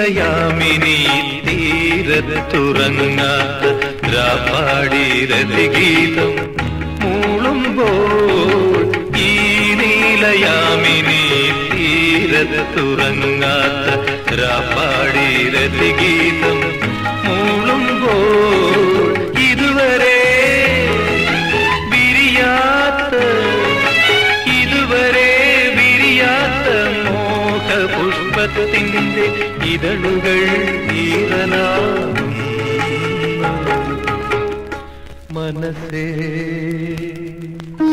നീലയാമിനി തീരത്തുറങ്ങാത്ത രാപ്പാടി രതിഗീതം മൂളുമ്പോൾ ഈ നീലയാമിനി തീരത്തുറങ്ങാത്ത രാപ്പാടി രതിഗീതം മൂളുമ്പോൾ ഇതുവരെ വിരിയാത്ത ഇതുവരെ വിരിയാത്ത മോഹപുഷ്പത്തിന്റെ ഇതളുകൾ ഈറനാകുന്നു മനസ്സേ